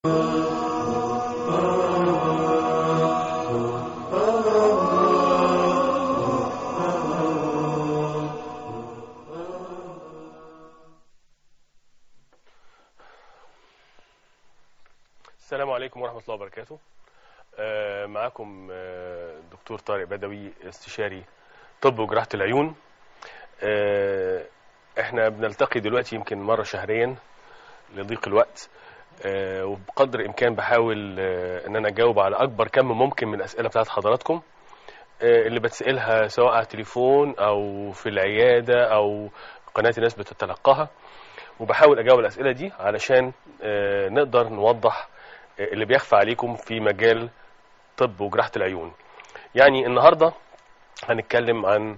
السلام عليكم ورحمة الله وبركاته آه، معاكم آه، دكتور طارق بدوي استشاري طب وجراحة العيون آه، احنا بنلتقي دلوقتي يمكن مرة شهريا لضيق الوقت آه، وبقدر الامكان بحاول آه، ان انا اجاوب على اكبر كم ممكن من الاسئله بتاعت حضراتكم آه، اللي بتسالها سواء على التليفون او في العياده او قناه الناس بتتلقاها وبحاول اجاوب الاسئله دي علشان آه، نقدر نوضح آه، اللي بيخفى عليكم في مجال طب وجراحه العيون يعني النهارده هنتكلم عن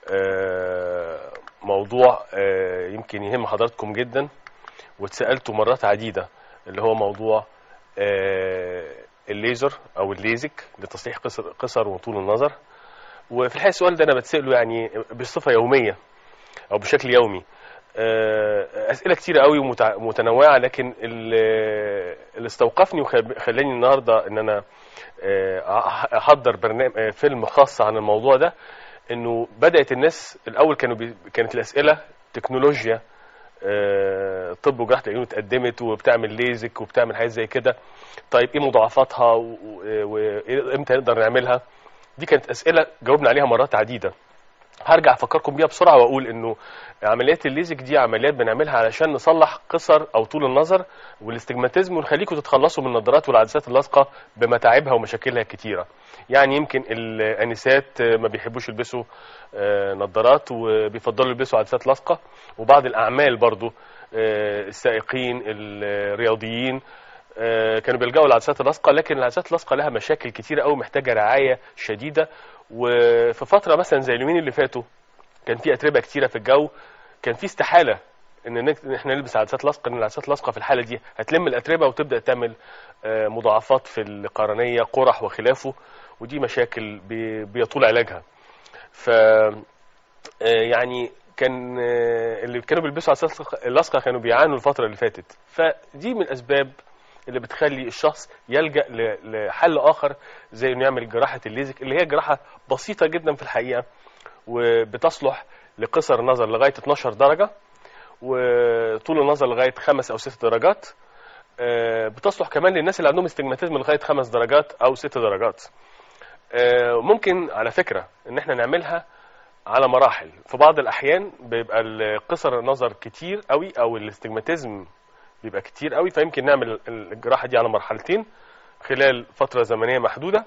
آه، موضوع آه، يمكن يهم حضراتكم جدا واتسالته مرات عديده اللي هو موضوع آه، الليزر او الليزك لتصليح قصر قصر وطول النظر وفي الحقيقه السؤال ده انا بتساله يعني بصفه يوميه او بشكل يومي آه، اسئله كتيره قوي ومتنوعه لكن ال- اللي استوقفني وخلاني النهارده ان انا آه، احضر برنامج فيلم خاص عن الموضوع ده انه بدات الناس الاول كانوا بي... كانت الاسئله تكنولوجيا آه، طب وجراحه العيون اتقدمت وبتعمل ليزك وبتعمل حاجات زي كده طيب ايه مضاعفاتها وامتى نقدر نعملها دي كانت اسئله جاوبنا عليها مرات عديده هرجع افكركم بيها بسرعه واقول انه عمليات الليزك دي عمليات بنعملها علشان نصلح قصر او طول النظر والاستجماتيزم ونخليكم تتخلصوا من النظارات والعدسات اللاصقه بمتاعبها ومشاكلها الكتيره يعني يمكن الانسات ما بيحبوش يلبسوا آه، نظارات وبيفضلوا يلبسوا عدسات لاصقه وبعض الاعمال برضو آه، السائقين الرياضيين آه، كانوا بيلجأوا للعدسات اللاصقه لكن العدسات اللاصقه لها مشاكل كتيره قوي محتاجه رعايه شديده وفي فتره مثلا زي اليومين اللي فاتوا كان في اتربه كتيره في الجو كان في استحاله ان نك- إن احنا نلبس عدسات لاصقه لان العدسات اللاصقه في الحاله دي هتلم الاتربه وتبدا تعمل آه، مضاعفات في القرنيه قرح وخلافه ودي مشاكل بي- بيطول علاجها ف آه، يعني كان آه، اللي كانوا بيلبسوا عدسات اللاصقه كانوا بيعانوا الفتره اللي فاتت فدي من الاسباب اللي بتخلي الشخص يلجا ل- لحل اخر زي انه يعمل جراحه الليزك اللي هي جراحه بسيطه جدا في الحقيقه وبتصلح لقصر النظر لغايه 12 درجه وطول النظر لغايه 5 او 6 درجات آه، بتصلح كمان للناس اللي عندهم استجماتيزم لغايه 5 درجات او 6 درجات آه، ممكن على فكره ان احنا نعملها على مراحل في بعض الاحيان بيبقى قصر النظر كتير قوي او الاستجماتيزم بيبقى كتير قوي فيمكن نعمل الجراحه دي على مرحلتين خلال فتره زمنيه محدوده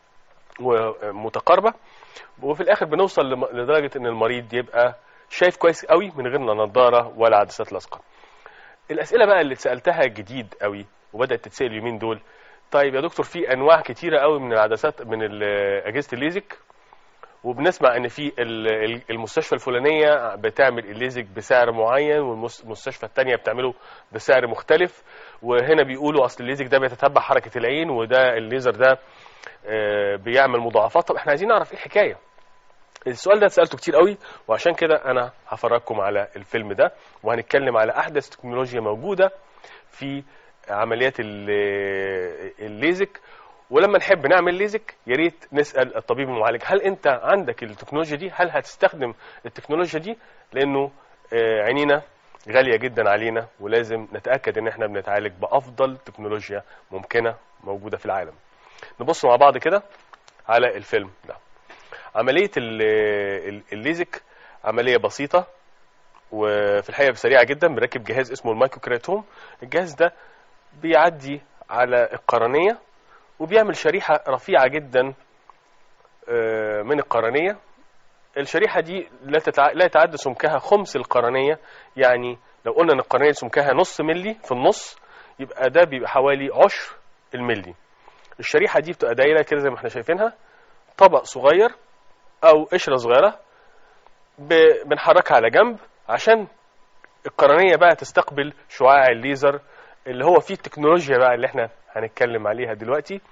ومتقاربه وفي الاخر بنوصل لم- لدرجه ان المريض يبقى شايف كويس قوي من غير لا نضاره ولا عدسات لاصقه الاسئله بقى اللي اتسالتها جديد قوي وبدات تتسال اليومين دول طيب يا دكتور في انواع كتيره قوي من العدسات من ال- اجهزه الليزك وبنسمع ان في ال- ال- المستشفى الفلانيه بتعمل الليزك بسعر معين والمستشفى الثانيه بتعمله بسعر مختلف وهنا بيقولوا اصل الليزك ده بيتتبع حركه العين وده الليزر ده آه، بيعمل مضاعفات طب احنا عايزين نعرف ايه الحكايه السؤال ده سالته كتير قوي وعشان كده انا هفرجكم على الفيلم ده وهنتكلم على احدث تكنولوجيا موجوده في عمليات ال- الليزك ولما نحب نعمل ليزك يا ريت نسال الطبيب المعالج هل انت عندك التكنولوجيا دي هل هتستخدم التكنولوجيا دي لانه آه، عينينا غاليه جدا علينا ولازم نتاكد ان احنا بنتعالج بافضل تكنولوجيا ممكنه موجوده في العالم نبص مع بعض كده على الفيلم ده عمليه ال- ال- الليزك عمليه بسيطه وفي الحقيقه سريعه جدا بنركب جهاز اسمه المايكروكراتوم الجهاز ده بيعدي على القرنيه وبيعمل شريحه رفيعه جدا آه، من القرنيه الشريحه دي لا تتع... لا يتعدى سمكها خمس القرنيه يعني لو قلنا ان القرنيه سمكها نص ملي في النص يبقى ده بيبقى حوالي عشر الملي الشريحه دي بتبقى دايره كده زي ما احنا شايفينها طبق صغير او قشره صغيره ب... بنحركها على جنب عشان القرنيه بقى تستقبل شعاع الليزر اللي هو فيه التكنولوجيا بقى اللي احنا هنتكلم عليها دلوقتي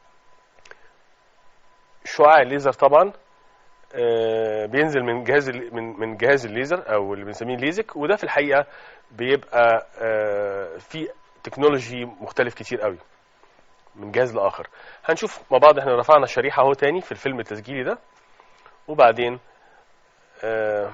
شعاع الليزر طبعا آه، بينزل من جهاز ال- من من جهاز الليزر او اللي بنسميه ليزك وده في الحقيقه بيبقى آه، في تكنولوجي مختلف كتير قوي من جهاز لاخر هنشوف مع بعض احنا رفعنا الشريحه اهو تاني في الفيلم التسجيلي ده وبعدين آه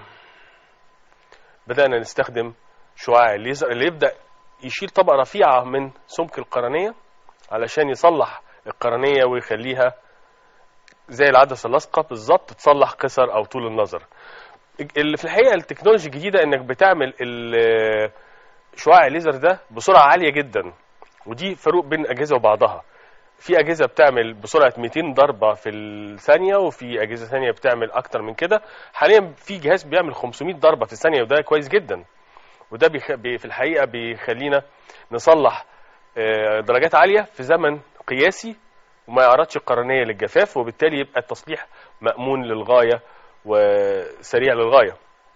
بدانا نستخدم شعاع الليزر اللي يبدا يشيل طبقه رفيعه من سمك القرنيه علشان يصلح القرنيه ويخليها زي العدسه اللاصقه بالظبط تصلح قصر او طول النظر اللي في الحقيقه التكنولوجيا الجديده انك بتعمل ال- شعاع الليزر ده بسرعه عاليه جدا ودي فروق بين الاجهزه وبعضها في اجهزه بتعمل بسرعه 200 ضربه في الثانيه وفي اجهزه ثانيه بتعمل اكتر من كده حاليا في جهاز بيعمل 500 ضربه في الثانيه وده كويس جدا وده بيخ... بي... في الحقيقه بيخلينا نصلح آه، درجات عاليه في زمن قياسي وما يعرضش القرنيه للجفاف وبالتالي يبقى التصليح مامون للغايه وسريع للغايه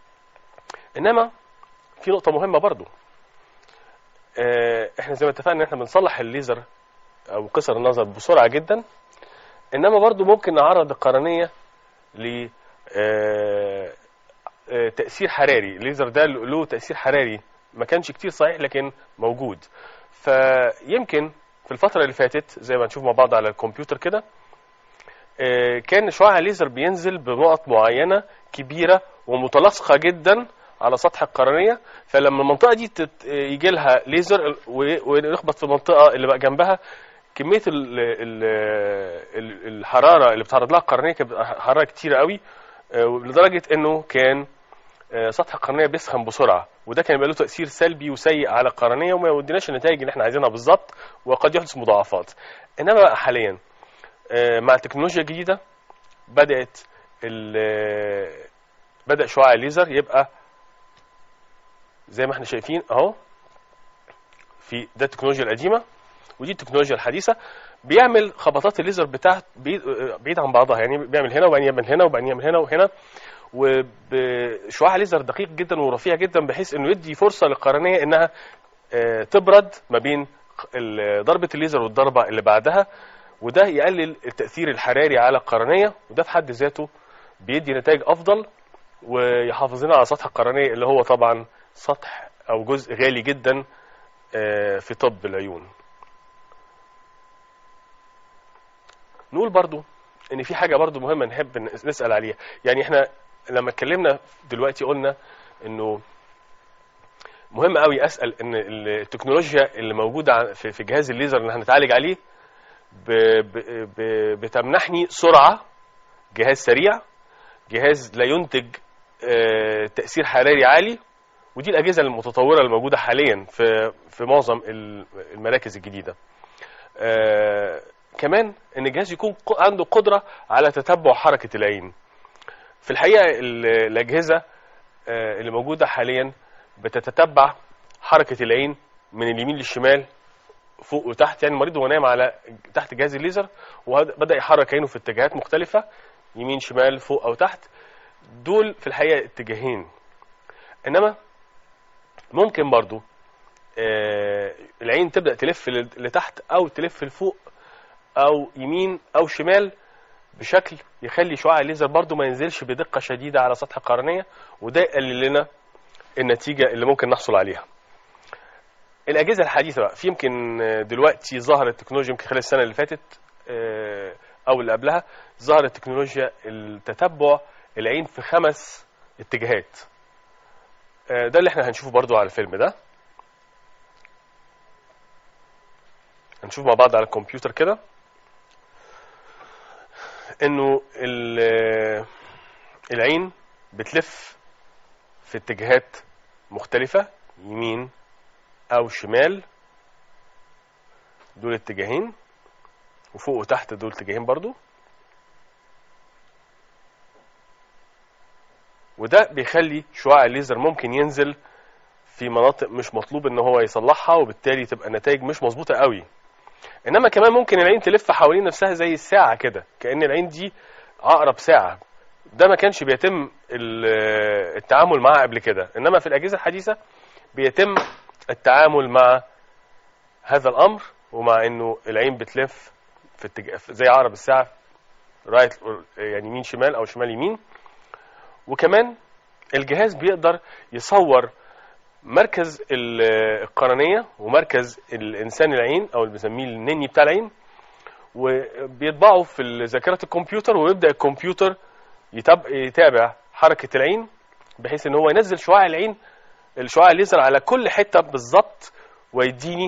انما في نقطه مهمه برضو آه، احنا زي ما اتفقنا ان احنا بنصلح الليزر او قصر النظر بسرعه جدا انما برضو ممكن نعرض القرنيه ل آه، آه، تاثير حراري الليزر ده له تاثير حراري ما كانش كتير صحيح لكن موجود فيمكن في الفتره اللي فاتت زي ما نشوف مع بعض على الكمبيوتر كده آه، كان شعاع الليزر بينزل بنقط معينه كبيره ومتلاصقه جدا على سطح القرنيه فلما المنطقه دي تت... يجي لها ليزر و- ويخبط في المنطقه اللي بقى جنبها كميه ال... ال... ال- الحراره اللي بتعرض لها القرنيه كانت بتبقى حراره كتيره قوي آه، لدرجه انه كان آه، سطح القرنيه بيسخن بسرعه وده كان يبقى له تاثير سلبي وسيء على القرنيه وما يوديناش النتائج اللي احنا عايزينها بالظبط وقد يحدث مضاعفات انما بقى حاليا آه، مع التكنولوجيا الجديده بدات ال- بدا شعاع الليزر يبقى زي ما احنا شايفين اهو في ده التكنولوجيا القديمه ودي التكنولوجيا الحديثه بيعمل خبطات الليزر بتاعت بعيد بعيد عن بعضها يعني بيعمل هنا وبعدين يعمل هنا وبعدين يعمل هنا وهنا وبشعاع ليزر دقيق جدا ورفيع جدا بحيث انه يدي فرصه للقرنيه انها آه، تبرد ما بين ال- ضربه الليزر والضربه اللي بعدها وده يقلل التاثير الحراري على القرنيه وده في حد ذاته بيدي نتائج افضل ويحافظ لنا على سطح القرنيه اللي هو طبعا سطح او جزء غالي جدا آه، في طب العيون نقول برضو ان في حاجه برضو مهمه نحب نسال عليها يعني احنا لما اتكلمنا دلوقتي قلنا انه مهم قوي اسال ان التكنولوجيا اللي موجوده ع- في في جهاز الليزر اللي هنتعالج عليه ب ب ب بتمنحني سرعه جهاز سريع جهاز لا ينتج آه، تاثير حراري عالي ودي الاجهزه المتطوره الموجوده حاليا في في معظم ال- المراكز الجديده آه، كمان ان الجهاز يكون ق- عنده قدره على تتبع حركه العين في الحقيقه ال- الاجهزه آه، اللي موجوده حاليا بتتتبع حركه العين من اليمين للشمال فوق وتحت يعني المريض وهو نايم على تحت جهاز الليزر وبدا يحرك عينه في اتجاهات مختلفه يمين شمال فوق او تحت دول في الحقيقه اتجاهين انما ممكن برضو آه، العين تبدا تلف ل- لتحت او تلف لفوق او يمين او شمال بشكل يخلي شعاع الليزر برضو ما ينزلش بدقه شديده على سطح القرنيه وده يقلل لنا النتيجه اللي ممكن نحصل عليها الاجهزه الحديثه بقى في يمكن آه، دلوقتي ظهرت تكنولوجيا يمكن خلال السنه اللي فاتت آه، او اللي قبلها ظهرت تكنولوجيا التتبع العين في خمس اتجاهات آه، ده اللي احنا هنشوفه برضو على الفيلم ده هنشوف مع بعض على الكمبيوتر كده انه ال- العين بتلف في اتجاهات مختلفة يمين او شمال دول اتجاهين وفوق وتحت دول اتجاهين برضو وده بيخلي شعاع الليزر ممكن ينزل في مناطق مش مطلوب ان هو يصلحها وبالتالي تبقى النتائج مش مظبوطه قوي انما كمان ممكن العين تلف حوالين نفسها زي الساعه كده كان العين دي عقرب ساعه ده ما كانش بيتم ال- التعامل معاه قبل كده انما في الاجهزه الحديثه بيتم التعامل مع هذا الامر ومع انه العين بتلف في اتجاه زي عقرب الساعه رايت يعني يمين شمال او شمال يمين وكمان الجهاز بيقدر يصور مركز ال- القرنيه ومركز الانسان العين او اللي بنسميه النني بتاع العين وبيطبعوا في ذاكره الكمبيوتر ويبدا الكمبيوتر يتاب- يتابع حركه العين بحيث ان هو ينزل شعاع العين الشعاع الليزر على كل حته بالظبط ويديني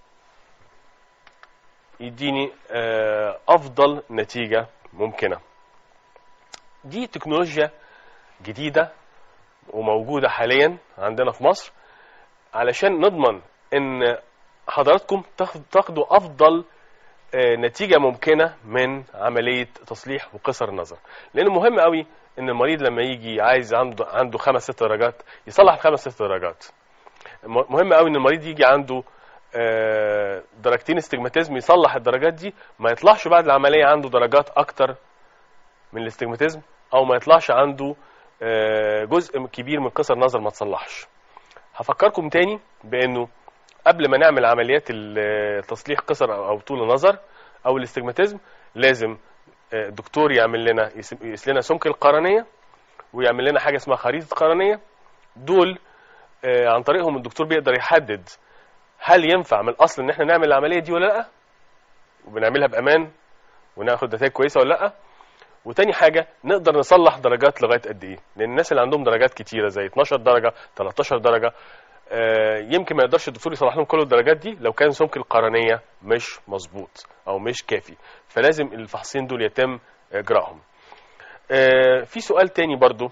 يديني آه، افضل نتيجه ممكنه دي تكنولوجيا جديده وموجوده حاليا عندنا في مصر علشان نضمن ان حضراتكم تاخد- تاخدوا افضل آه، نتيجه ممكنه من عمليه تصليح وقصر النظر لان مهم قوي ان المريض لما يجي عايز عنده عنده خمس ست درجات يصلح الخمس ست درجات م- مهم قوي ان المريض يجي عنده آه، درجتين استجماتيزم يصلح الدرجات دي ما يطلعش بعد العمليه عنده درجات اكتر من الاستجماتيزم او ما يطلعش عنده آه، جزء كبير من قصر النظر ما تصلحش هفكركم تاني بانه قبل ما نعمل عمليات ال- تصليح قصر او أو طول النظر او الاستجماتيزم لازم آه، الدكتور يعمل لنا يس- يقيس لنا سمك القرنيه ويعمل لنا حاجه اسمها خريطه قرنيه دول آه، عن طريقهم الدكتور بيقدر يحدد هل ينفع من الاصل ان احنا نعمل العمليه دي ولا لا وبنعملها بامان وناخد نتائج كويسه ولا لا وتاني حاجه نقدر نصلح درجات لغايه قد ايه لان الناس اللي عندهم درجات كتيره زي 12 درجه 13 درجه آه، يمكن ما يقدرش الدكتور يصلح لهم كل الدرجات دي لو كان سمك القرنيه مش مظبوط او مش كافي فلازم الفحصين دول يتم اجراءهم آه، في سؤال تاني برضو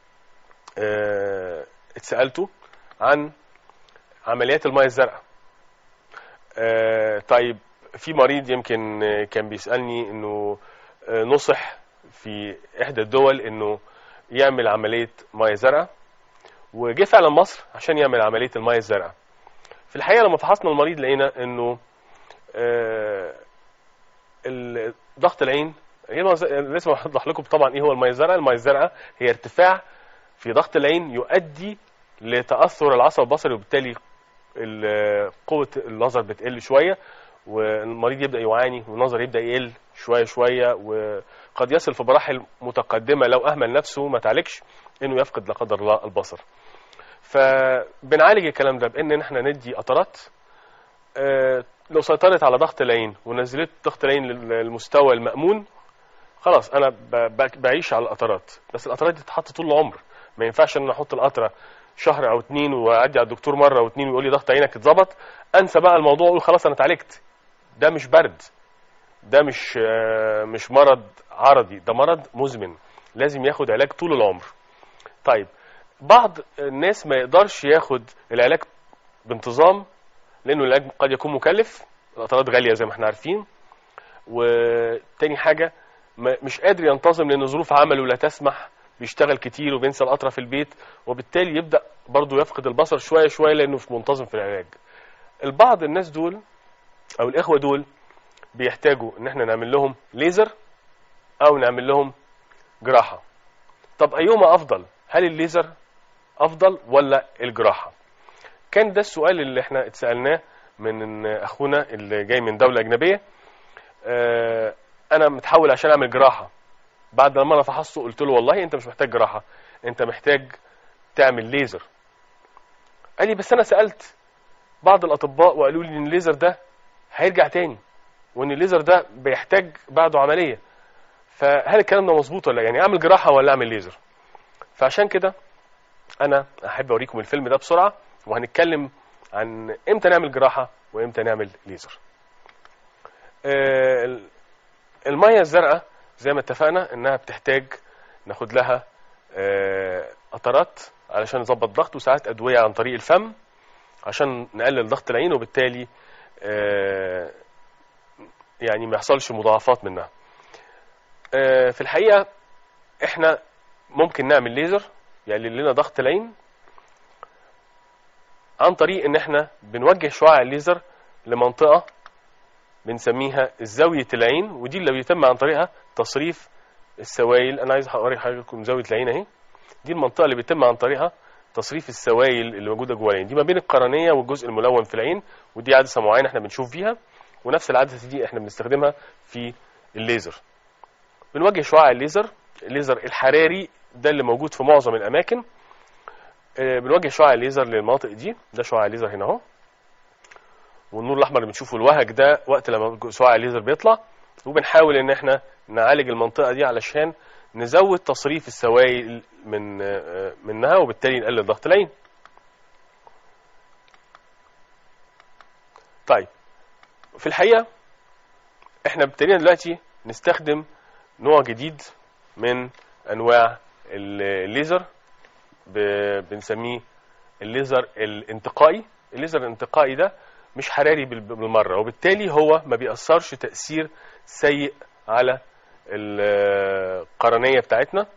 آه، اتسالته عن عمليات الميه الزرقاء آه، طيب في مريض يمكن آه، كان بيسالني انه آه، نصح في احدى الدول انه يعمل عمليه ميه زرقاء وجه فعلا مصر عشان يعمل عمليه الميه الزرقاء في الحقيقه لما فحصنا المريض لقينا انه آه، ال- ضغط العين هي المية الزرقاء- لازم اوضح لكم طبعا ايه هو الميه الزرقاء الميه الزرقاء هي ارتفاع في ضغط العين يؤدي لتاثر العصب البصري وبالتالي ال- قوه النظر بتقل شويه والمريض يبدا يعاني والنظر يبدا يقل شويه شويه وقد يصل في مراحل متقدمه لو اهمل نفسه ما تعالجش انه يفقد لا قدر الله البصر فبنعالج الكلام ده بان احنا ندي قطرات آه، لو سيطرت على ضغط العين ونزلت ضغط العين للمستوى المأمون خلاص انا ب- ب- بعيش على القطرات بس القطرات دي تتحط طول العمر ما ينفعش ان انا احط القطره شهر او اتنين واعدي على الدكتور مره او اتنين ويقول لي ضغط عينك اتظبط انسى بقى الموضوع واقول خلاص انا اتعالجت ده مش برد ده مش آه، مش مرض عرضي ده مرض مزمن لازم ياخد علاج طول العمر طيب بعض الناس ما يقدرش ياخد العلاج بانتظام لانه العلاج قد يكون مكلف القطرات غاليه زي ما احنا عارفين وتاني حاجه ما- مش قادر ينتظم لان ظروف عمله لا تسمح بيشتغل كتير وبينسى القطره في البيت وبالتالي يبدا برضه يفقد البصر شويه شويه لانه مش منتظم في العلاج البعض الناس دول او الاخوه دول بيحتاجوا ان احنا نعمل لهم ليزر او نعمل لهم جراحه طب ايهما افضل هل الليزر افضل ولا الجراحه كان ده السؤال اللي احنا اتسالناه من اخونا اللي جاي من دوله اجنبيه آه، انا متحول عشان اعمل جراحه بعد لما انا فحصته قلت له والله انت مش محتاج جراحه انت محتاج تعمل ليزر قال لي بس انا سالت بعض الاطباء وقالوا لي ان الليزر ده هيرجع تاني وان الليزر ده بيحتاج بعده عمليه فهل الكلام ده مظبوط ولا يعني اعمل جراحه ولا اعمل ليزر فعشان كده انا احب اوريكم الفيلم ده بسرعه وهنتكلم عن امتى نعمل جراحه وامتى نعمل ليزر آه، الميه الزرقاء زي ما اتفقنا انها بتحتاج ناخد لها آه، قطرات علشان نظبط ضغط وساعات ادويه عن طريق الفم عشان نقلل ضغط العين وبالتالي آه، يعني ما يحصلش مضاعفات منها آه، في الحقيقه احنا ممكن نعمل ليزر يقلل لنا ضغط العين عن طريق ان احنا بنوجه شعاع الليزر لمنطقه بنسميها زاويه العين ودي اللي بيتم عن طريقها تصريف السوائل انا عايز اوري حضراتكم زاويه العين اهي دي المنطقه اللي بيتم عن طريقها تصريف السوائل اللي موجوده جوه العين دي ما بين القرنيه والجزء الملون في العين ودي عدسه معينه احنا بنشوف فيها ونفس العدسه دي احنا بنستخدمها في الليزر بنوجه شعاع الليزر الليزر الحراري ده اللي موجود في معظم الاماكن آه، بنوجه شعاع الليزر للمناطق دي ده شعاع الليزر هنا اهو والنور الاحمر اللي بنشوفه الوهج ده وقت لما شعاع الليزر بيطلع وبنحاول ان احنا نعالج المنطقه دي علشان نزود تصريف السوائل من آه، منها وبالتالي نقلل ضغط العين طيب في الحقيقه احنا ابتدينا دلوقتي نستخدم نوع جديد من انواع الليزر ب- بنسميه الليزر الانتقائي الليزر الانتقائي ده مش حراري بال- بالمره وبالتالي هو ما بيأثرش تأثير سيء على القرنيه بتاعتنا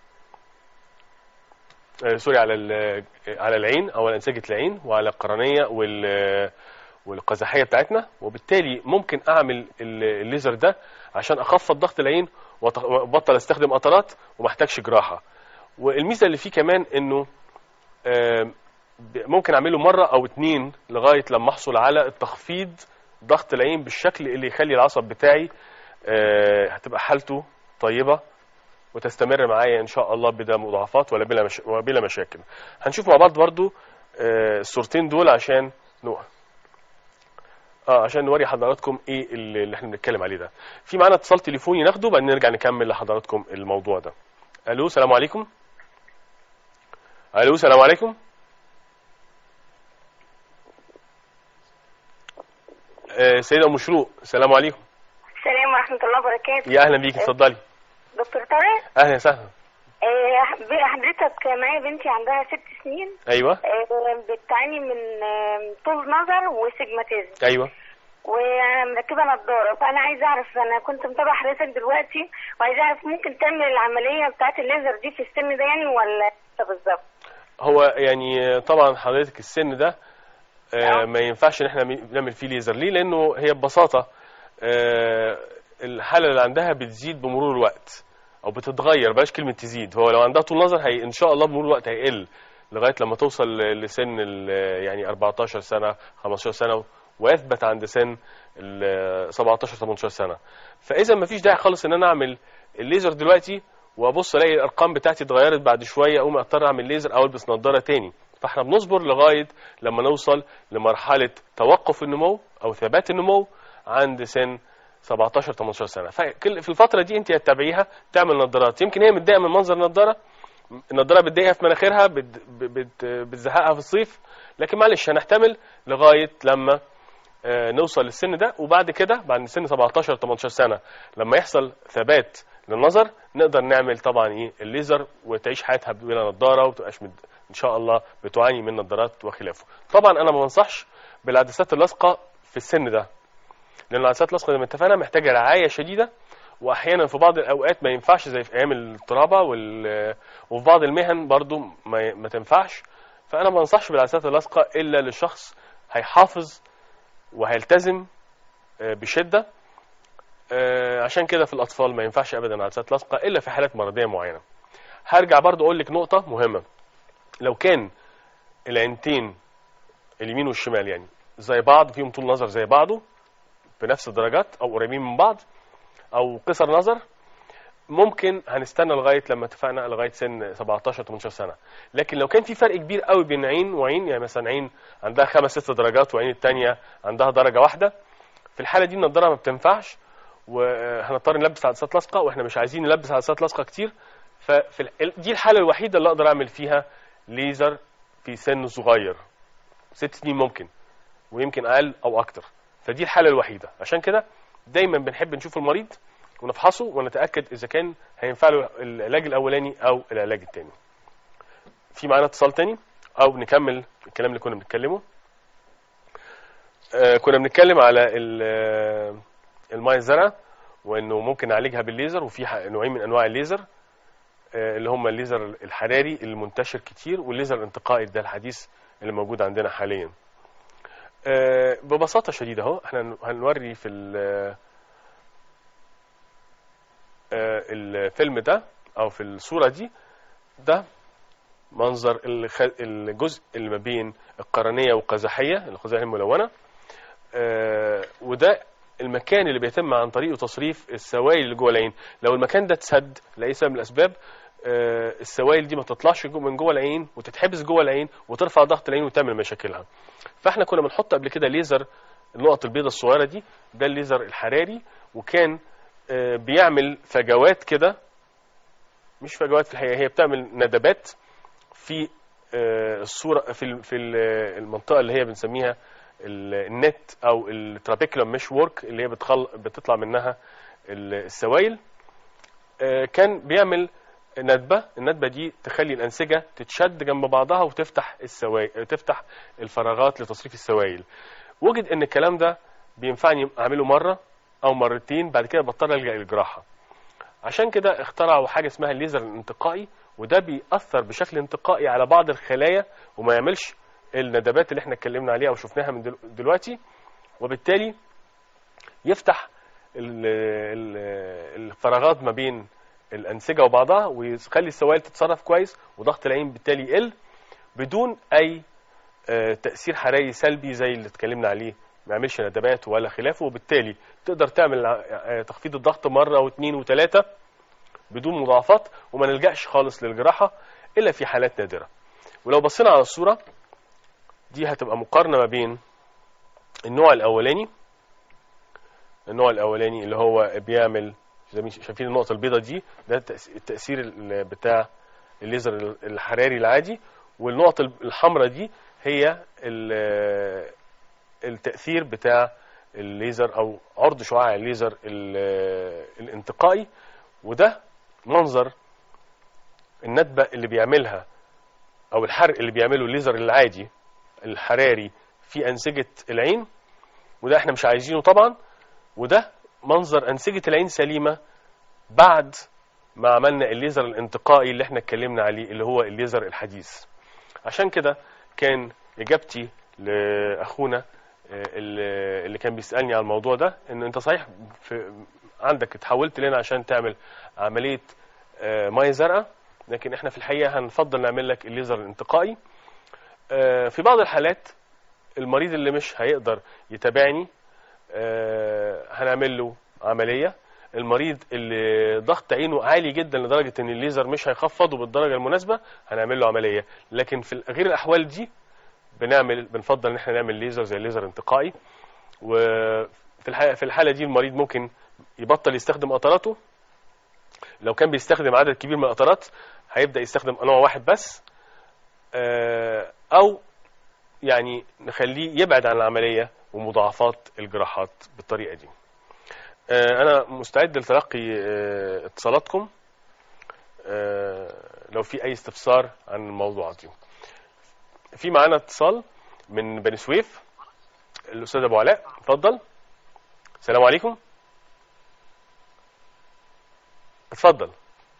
آه، سوري على ال- على العين او على انسجه العين وعلى القرنيه وال والقزحيه بتاعتنا وبالتالي ممكن اعمل ال- الليزر ده عشان اخفض ضغط العين وأط- وابطل استخدم قطرات وما احتاجش جراحه والميزه اللي فيه كمان انه آم، ب- ممكن اعمله مره او اتنين لغايه لما احصل على التخفيض ضغط العين بالشكل اللي يخلي العصب بتاعي آه، هتبقى حالته طيبه وتستمر معايا ان شاء الله بلا مضاعفات ولا بلا مش... وبلا مشاكل هنشوف مع بعض برضو آه، الصورتين دول عشان نوع اه عشان نوري حضراتكم ايه اللي اللي احنا بنتكلم عليه ده في معانا اتصال تليفوني ناخده بعدين نرجع نكمل لحضراتكم الموضوع ده الو السلام عليكم الو السلام عليكم آه، سيدة أم شروق السلام عليكم السلام ورحمة الله وبركاته يا أهلا بيكي اتفضلي دكتور طارق أهلا وسهلا آه، حضرتك معايا بنتي عندها ست سنين أيوه آه، بتعاني من آه، طول نظر وسيجماتيزم أيوه ومركبة نظارة فأنا عايزة أعرف أنا كنت متابعة حضرتك دلوقتي وعايزة أعرف ممكن تعمل العملية بتاعت الليزر دي في السن ده يعني ولا لسه بالظبط؟ هو يعني طبعا حضرتك السن ده آه، آه. ما ينفعش ان احنا نعمل فيه ليزر ليه لانه هي ببساطه آه، الحاله اللي عندها بتزيد بمرور الوقت او بتتغير بلاش كلمه تزيد هو لو عندها طول نظر هي ان شاء الله بمرور الوقت هيقل لغايه لما توصل لسن ال- يعني 14 سنه 15 سنه ويثبت عند سن ال 17 18 سنه فاذا ما فيش داعي خالص ان انا اعمل الليزر دلوقتي وابص الاقي الارقام بتاعتي اتغيرت بعد شويه اقوم اضطر اعمل ليزر او البس نظاره تاني فاحنا بنصبر لغايه لما نوصل لمرحله توقف النمو او ثبات النمو عند سن 17 18 سنه فكل في الفتره دي انت هتتابعيها تعمل نظارات يمكن هي متضايقه من منظر النضاره النضاره بتضايقها في مناخيرها بت- بت- بتزهقها في الصيف لكن معلش هنحتمل لغايه لما آه، نوصل للسن ده وبعد كده بعد سن 17 18 سنه لما يحصل ثبات للنظر نقدر نعمل طبعا ايه الليزر وتعيش حياتها بلا نظاره وتبقاش مد... ان شاء الله بتعاني من نظارات وخلافه طبعا انا ما بنصحش بالعدسات اللاصقه في السن ده لان العدسات اللاصقه زي ما اتفقنا محتاجه رعايه شديده واحيانا في بعض الاوقات ما ينفعش زي في ايام الترابه وال... وفي بعض المهن برضو ما, ما تنفعش فانا ما بنصحش بالعدسات اللاصقه الا للشخص هيحافظ وهيلتزم آه، بشده آه، عشان كده في الاطفال ما ينفعش ابدا عدسات لاصقه الا في حالات مرضيه معينه هرجع برضو اقول لك نقطه مهمه لو كان العينتين اليمين والشمال يعني زي بعض فيهم طول نظر زي بعضه بنفس الدرجات او قريبين من بعض او قصر نظر ممكن هنستنى لغايه لما اتفقنا لغايه سن 17 18 سنه لكن لو كان في فرق كبير قوي بين عين وعين يعني مثلا عين عندها خمس ست درجات وعين الثانيه عندها درجه واحده في الحاله دي النضاره ما بتنفعش وهنضطر نلبس عدسات لاصقه واحنا مش عايزين نلبس عدسات لاصقه كتير ففي ال- دي الحاله الوحيده اللي اقدر اعمل فيها ليزر في سن صغير ست سنين ممكن ويمكن اقل او اكتر فدي الحاله الوحيده عشان كده دايما بنحب نشوف المريض ونفحصه ونتاكد اذا كان هينفع له العلاج الاولاني او العلاج الثاني في معانا اتصال تاني او نكمل الكلام اللي كنا بنتكلمه آه كنا بنتكلم على ال- آه، الماء الزرع وانه ممكن نعالجها بالليزر وفي ح- نوعين من انواع الليزر آه، اللي هم الليزر الحراري المنتشر كتير والليزر الانتقائي ده الحديث اللي موجود عندنا حاليا آه، ببساطه شديده اهو احنا هن- هنوري في ال- آه، الفيلم ده او في الصوره دي ده منظر الخ- الجزء اللي ما بين القرنيه والقزحيه القزحيه الملونه آه، وده المكان اللي بيتم عن طريقه تصريف السوائل اللي جوه العين لو المكان ده اتسد لاي سبب من الاسباب آه، السوائل دي ما تطلعش جو- من جوه العين وتتحبس جوه العين وترفع ضغط العين وتعمل مشاكلها فاحنا كنا بنحط قبل كده ليزر النقط البيضاء الصغيره دي ده الليزر الحراري وكان آه، بيعمل فجوات كده مش فجوات في الحقيقه هي بتعمل ندبات في آه، الصوره في ال- في ال- المنطقه اللي هي بنسميها ال- النت او الترابيكولم مش وورك اللي هي بتخل بتطلع منها ال- السوائل آه، كان بيعمل ندبه الندبه دي تخلي الانسجه تتشد جنب بعضها وتفتح السوائل تفتح الفراغات لتصريف السوائل وجد ان الكلام ده بينفعني اعمله مره او مرتين بعد كده بضطر الجا للجراحه عشان كده اخترعوا حاجه اسمها الليزر الانتقائي وده بيأثر بشكل انتقائي على بعض الخلايا وما يعملش الندبات اللي احنا اتكلمنا عليها وشفناها من دل- دلوقتي وبالتالي يفتح ال- ال- الفراغات ما بين الانسجه وبعضها ويخلي السوائل تتصرف كويس وضغط العين بالتالي يقل بدون اي آه، تاثير حراري سلبي زي اللي اتكلمنا عليه ما يعملش ندبات ولا خلافه وبالتالي تقدر تعمل آه، تخفيض الضغط مره واثنين وثلاثه بدون مضاعفات وما نلجاش خالص للجراحه الا في حالات نادره ولو بصينا على الصوره دي هتبقى مقارنه ما بين النوع الاولاني النوع الاولاني اللي هو بيعمل زي ما شايفين النقطه البيضاء دي ده التأس- التاثير ال- بتاع الليزر الحراري العادي والنقط الحمراء دي هي ال- التاثير بتاع الليزر او عرض شعاع الليزر ال- الانتقائي وده منظر الندبه اللي بيعملها او الحرق اللي بيعمله الليزر العادي الحراري في انسجه العين وده احنا مش عايزينه طبعا وده منظر انسجه العين سليمه بعد ما عملنا الليزر الانتقائي اللي احنا اتكلمنا عليه اللي هو الليزر الحديث عشان كده كان اجابتي لاخونا آه، اللي اللي كان بيسالني على الموضوع ده ان انت صحيح في عندك اتحولت لنا عشان تعمل عمليه آه، ميه زرقاء لكن احنا في الحقيقه هنفضل نعمل لك الليزر الانتقائي آه، في بعض الحالات المريض اللي مش هيقدر يتابعني آه، هنعمل له عمليه المريض اللي ضغط عينه عالي جدا لدرجه ان الليزر مش هيخفضه بالدرجه المناسبه هنعمل له عمليه لكن في غير الاحوال دي بنعمل بنفضل ان احنا نعمل ليزر زي الليزر انتقائي وفي الحالة في الحاله دي المريض ممكن يبطل يستخدم قطراته لو كان بيستخدم عدد كبير من القطرات هيبدا يستخدم نوع واحد بس آه، او يعني نخليه يبعد عن العمليه ومضاعفات الجراحات بالطريقه دي آه، انا مستعد لتلقي آه، اتصالاتكم آه، لو في اي استفسار عن الموضوعات دي في معانا اتصال من بني سويف الاستاذ ابو علاء اتفضل السلام عليكم اتفضل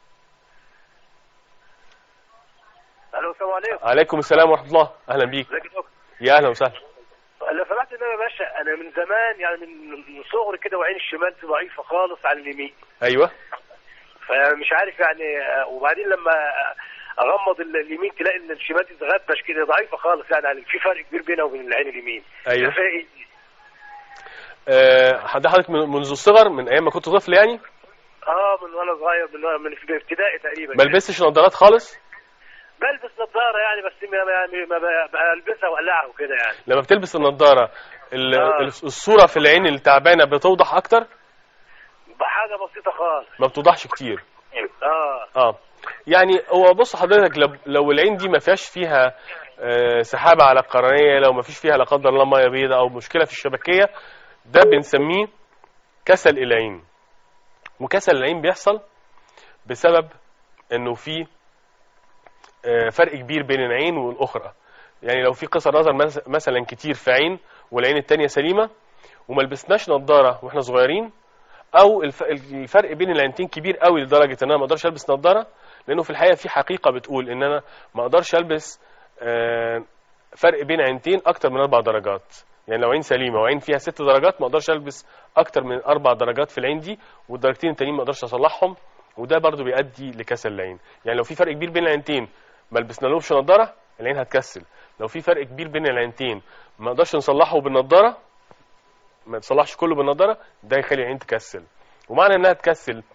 الو السلام عليكم عليكم السلام ورحمه الله اهلا بيك ازيك يا دكتور يا اهلا وسهلا لو سمحت ان انا يا باشا انا من زمان يعني من من صغري كده وعين الشمال ضعيفه خالص عن اليمين ايوه فمش عارف يعني آه، وبعدين لما اغمض ال- اليمين تلاقي ان الشمال دي تغبش كده ضعيفه خالص يعني, يعني في فرق كبير بينها وبين العين اليمين ايوه فيها ايه دي؟ آه، ده حضرتك من- منذ الصغر من ايام ما كنت طفل يعني اه من وانا صغير من من في ابتدائي تقريبا ما لبستش نظارات خالص بلبس نظاره يعني بس ما يعني ما ب- بلبسها واقلعها وكده يعني لما بتلبس النضاره ال- آه. الصوره في العين التعبانه بتوضح اكتر بحاجه بسيطه خالص ما بتوضحش كتير اه اه يعني هو بص حضرتك لو, لو العين دي ما فيهاش فيها آه، سحابه على القرنيه لو ما فيش فيها لا قدر الله ميه بيضاء او مشكله في الشبكيه ده بنسميه كسل العين وكسل العين بيحصل بسبب انه في آه، فرق كبير بين العين والاخرى يعني لو في قصر نظر مس- مثلا كتير في عين والعين التانية سليمه وما لبسناش نظاره واحنا صغيرين او الف- الفرق بين العينتين كبير قوي لدرجه ان انا ما اقدرش البس نظاره لانه في الحقيقه في حقيقه بتقول ان انا ما اقدرش البس آه، فرق بين عينتين اكتر من اربع درجات يعني لو عين سليمه وعين فيها ست درجات ما اقدرش البس اكتر من اربع درجات في العين دي والدرجتين التانيين ما اقدرش اصلحهم وده برضو بيؤدي لكسل العين يعني لو في فرق كبير بين العينتين ما لبسنا لهمش نظاره العين هتكسل لو في فرق كبير بين العينتين ما نقدرش نصلحه بالنظاره ما تصلحش كله بالنظاره ده يخلي العين تكسل ومعنى انها تكسل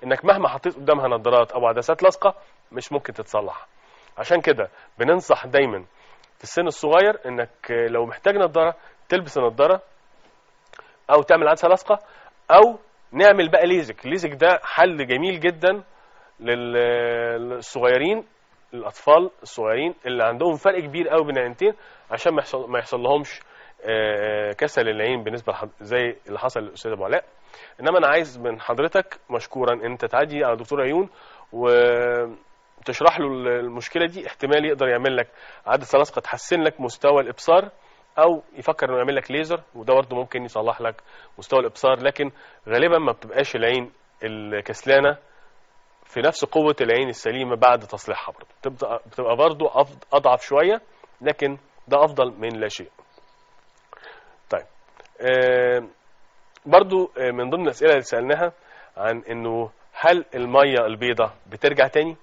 انك مهما حطيت قدامها نظارات او عدسات لاصقه مش ممكن تتصلح عشان كده بننصح دايما في السن الصغير انك لو محتاج نظاره تلبس النظاره او تعمل عدسه لاصقه او نعمل بقى ليزك الليزك ده حل جميل جدا لل- للصغيرين الاطفال الصغيرين اللي عندهم فرق كبير قوي بين العينتين عشان ما يحصل ما يحصل لهمش آه، كسل العين بالنسبه لحض- زي اللي حصل للاستاذ ابو علاء انما انا عايز من حضرتك مشكورا ان انت تعدي على دكتور عيون وتشرح له المشكله دي احتمال يقدر يعمل لك عدسه لاصقه تحسن لك مستوى الابصار او يفكر انه يعمل لك ليزر وده برضه ممكن يصلح لك مستوى الابصار لكن غالبا ما بتبقاش العين الكسلانه في نفس قوه العين السليمه بعد تصليحها برضه بتبقى بتبقى برضه أفض- اضعف شويه لكن ده افضل من لا شيء طيب آه برضو آه، من ضمن الاسئله اللي سالناها عن انه هل الميه البيضاء بترجع تاني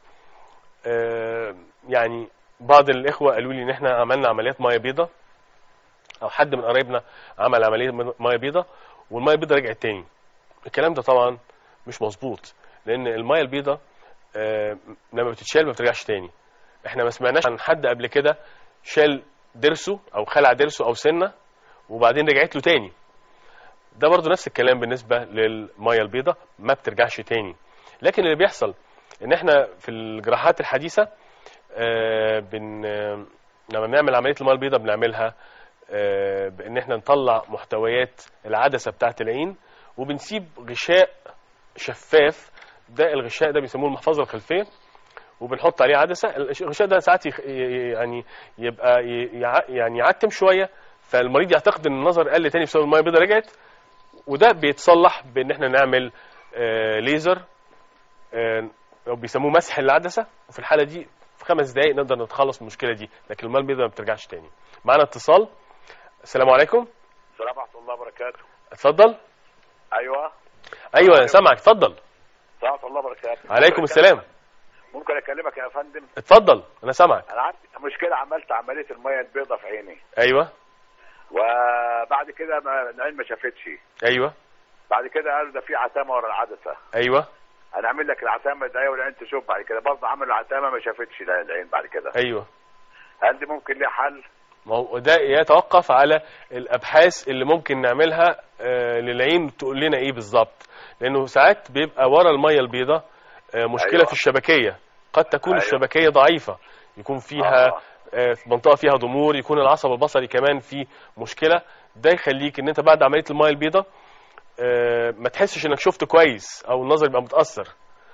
آه يعني بعض الاخوه قالوا لي ان احنا عملنا عمليات ميه بيضاء او حد من قرايبنا عمل عمليه ميه بيضاء والميه البيضاء رجعت تاني الكلام ده طبعا مش مظبوط لان الميه البيضاء آه لما بتتشال ما بترجعش تاني احنا ما سمعناش عن حد قبل كده شال ضرسه او خلع ضرسه او سنه وبعدين رجعت له تاني ده برضو نفس الكلام بالنسبة للمية البيضاء ما بترجعش تاني لكن اللي بيحصل ان احنا في الجراحات الحديثة آه، بن آه، لما بنعمل عملية المية البيضاء بنعملها آه، بان احنا نطلع محتويات العدسة بتاعة العين وبنسيب غشاء شفاف ده الغشاء ده بيسموه المحفظة الخلفية وبنحط عليه عدسة الغشاء ده ساعات يخ- ي- يعني يبقى ي- يع- يعني يعتم شوية فالمريض يعتقد ان النظر قل تاني بسبب المية البيضاء رجعت وده بيتصلح بان احنا نعمل آه، ليزر آه، او بيسموه مسح العدسه وفي الحاله دي في خمس دقائق نقدر نتخلص من المشكله دي لكن المال البيضاء ما بترجعش تاني معانا اتصال السلام عليكم السلام ورحمه الله وبركاته اتفضل ايوه ايوه يا سامعك اتفضل السلام ورحمه الله وبركاته عليكم السلام ممكن اكلمك يا فندم اتفضل انا سامعك انا عندي مشكله عملت عمليه الميه البيضاء في عيني ايوه وبعد كده ما العين ما شافتش ايوه بعد كده قالوا ده في عتامه ورا العدسه ايوه هنعمل لك العتامه ده والعين تشوف بعد كده برضه عملوا عتامه ما شافتش لا العين بعد كده ايوه هل دي ممكن ليه حل؟ ما هو ده يتوقف على الابحاث اللي ممكن نعملها آه، للعين تقول لنا ايه بالظبط لانه ساعات بيبقى ورا الميه البيضاء آه، مشكله أيوة. في الشبكيه قد تكون أيوة. الشبكيه ضعيفه يكون فيها آه. آه، في منطقه فيها ضمور يكون العصب البصري كمان فيه مشكله ده يخليك ان انت بعد عمليه الميه البيضاء آه، ما تحسش انك شفت كويس او النظر يبقى متاثر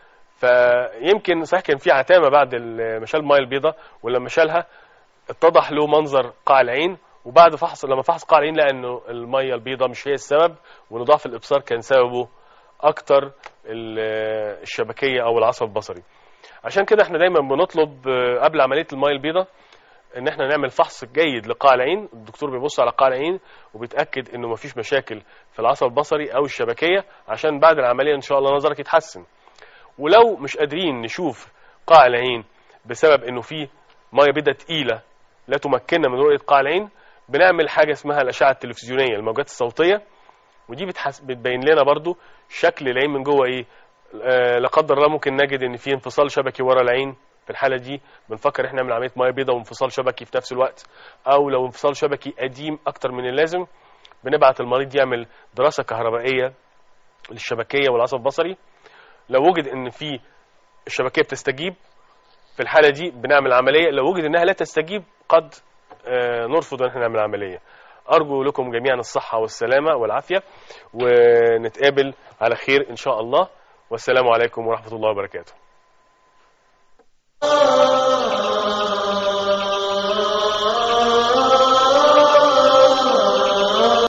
فيمكن صحيح كان في عتامه بعد ال- ما شال الميه البيضاء ولما شالها اتضح له منظر قاع العين وبعد فحص لما فحص قاع العين لقى انه الميه البيضاء مش هي السبب وان ضعف الابصار كان سببه اكتر ال- الشبكيه او العصب البصري عشان كده احنا دايما بنطلب آه، قبل عمليه الميه البيضاء ان احنا نعمل فحص جيد لقاع العين الدكتور بيبص على قاع العين وبيتاكد انه مفيش مشاكل في العصب البصري او الشبكيه عشان بعد العمليه ان شاء الله نظرك يتحسن ولو مش قادرين نشوف قاع العين بسبب انه في ميه بيضاء تقيله لا تمكننا من رؤيه قاع العين بنعمل حاجه اسمها الاشعه التلفزيونيه الموجات الصوتيه ودي بتحس... بتبين لنا برضو شكل العين من جوه ايه آه لا قدر الله ممكن نجد ان في انفصال شبكي ورا العين في الحاله دي بنفكر احنا نعمل عمليه ميه بيضاء وانفصال شبكي في نفس الوقت او لو انفصال شبكي قديم اكتر من اللازم بنبعت المريض يعمل دراسه كهربائيه للشبكيه والعصب البصري لو وجد ان في الشبكيه بتستجيب في الحاله دي بنعمل عمليه لو وجد انها لا تستجيب قد آه، نرفض ان احنا نعمل عمليه ارجو لكم جميعا الصحه والسلامه والعافيه ونتقابل على خير ان شاء الله والسلام عليكم ورحمه الله وبركاته